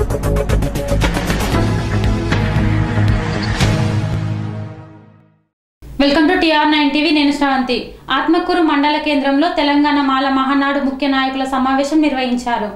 welcome to TR nine TV నేను శ్రావంతి ఆత్మకూరు మండల కేంద్రంలో తెలంగాణ మాల మహానాడు ముఖ్య నాయకుల సమావేశం నిర్వహించారు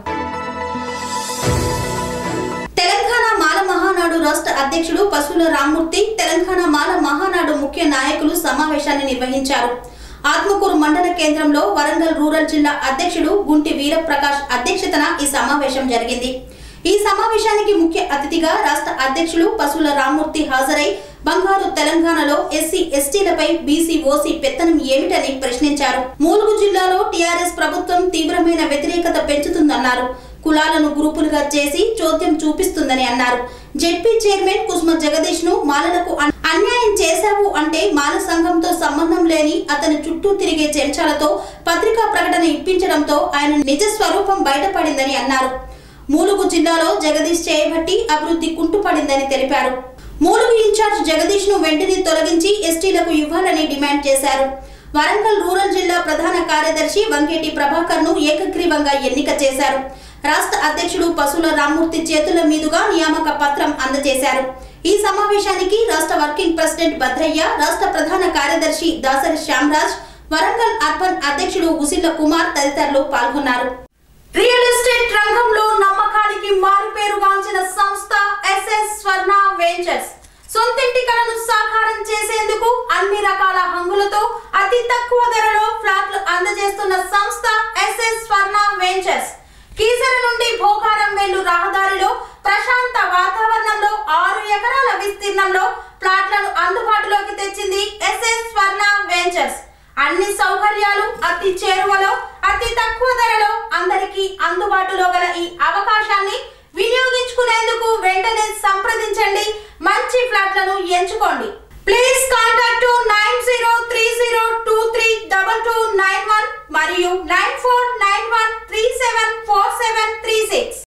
తెలంగాణ మాల మహానాడు రాష్ట్ర అధ్యక్షుడు పశువుల రామ్మూర్తి తెలంగాణ మాల మహానాడు ముఖ్య నాయకులు సమావేశాన్ని నిర్వహించారు ఆత్మకూరు మండల కేంద్రంలో వరంగల్ రూరల్ జిల్లా అధ్యక్షుడు గుంటి వీరప్రకాష్ అధ్యక్షతన ఈ సమావేశం జరిగింది ఈ సమావేశానికి ముఖ్య అతిథిగా రాష్ట్ర అధ్యక్షులు పశువుల రామ్మూర్తి హాజరై బంగారు తెలంగాణలో ఎస్సీ ఎస్టీలపై బీసీ ఓసీ పెత్తనం ఏమిటని ప్రశ్నించారు మూలుగు జిల్లాలో టీఆర్ఎస్ ప్రభుత్వం తీవ్రమైన వ్యతిరేకత పెంచుతుందన్నారు కులాలను గ్రూపులుగా చేసి చోద్యం చూపిస్తుందని అన్నారు జెడ్పీ చైర్మన్ కుసుమ జగదీష్ ను మాలలకు అన్- అన్యాయం చేశావు అంటే మాల సంఘంతో సంబంధం లేని అతని చుట్టూ తిరిగే చెంచాలతో పత్రికా ప్రకటన ఇప్పించడంతో ఆయన నిజ స్వరూపం బయటపడిందని అన్నారు మూలుగు జిల్లాలో జగదీష్ చేయబట్టి అభివృద్ధి కుంటుపడిందని తెలిపారు మూలుగు ఇన్ఛార్జ్ జగదీష్ ను వెంటనే తొలగించి ఎస్టీలకు ఇవ్వాలని డిమాండ్ చేశారు వరంగల్ రూరల్ జిల్లా ప్రధాన కార్యదర్శి వంకేటి ప్రభాకర్ ను ఏకగ్రీవంగా ఎన్నిక చేశారు రాష్ట్ర అధ్యక్షుడు పశువుల రామ్మూర్తి చేతుల మీదుగా నియామక పత్రం అందజేశారు ఈ సమావేశానికి రాష్ట్ర వర్కింగ్ ప్రెసిడెంట్ భద్రయ్య రాష్ట్ర ప్రధాన కార్యదర్శి దాసరి శ్యామరాజ్ వరంగల్ అర్బన్ అధ్యక్షుడు ఉసిల్ల కుమార్ తదితరులు పాల్గొన్నారు రియల్ ఎస్టేట్ రంగంలో నమ్మకానికి మారుపేరుగాంచిన సంస్థ ఎస్ఎస్ స్వర్ణ వెంచర్స్ సొంతింటి కలను సాకారం చేసేందుకు అన్ని రకాల హంగులతో అతి తక్కువ ధరలో ఫ్లాట్లు అందజేస్తున్న సంస్థ ఎస్ఎస్ స్వర్ణ వెంచర్స్ కీసర నుండి భోగారం వెళ్ళు రహదారిలో ప్రశాంత వాతావరణంలో ఆరు ఎకరాల విస్తీర్ణంలో ప్లాట్లను అందుబాటులోకి తెచ్చింది ఎస్ఎస్ స్వర్ణ వెంచర్స్ అన్ని సౌకర్యాలు అతి చేరువలో అతి తక్కువ ధరలో అందరికీ అందుబాటులో గల ఈ అవకాశాన్ని వినియోగించుకునేందుకు వెంటనే సంప్రదించండి మంచి ఫ్లాట్లను ఎంచుకోండి please contact nine zero three zero two three double two nine one మరియు nine four nine one three seven four seven three six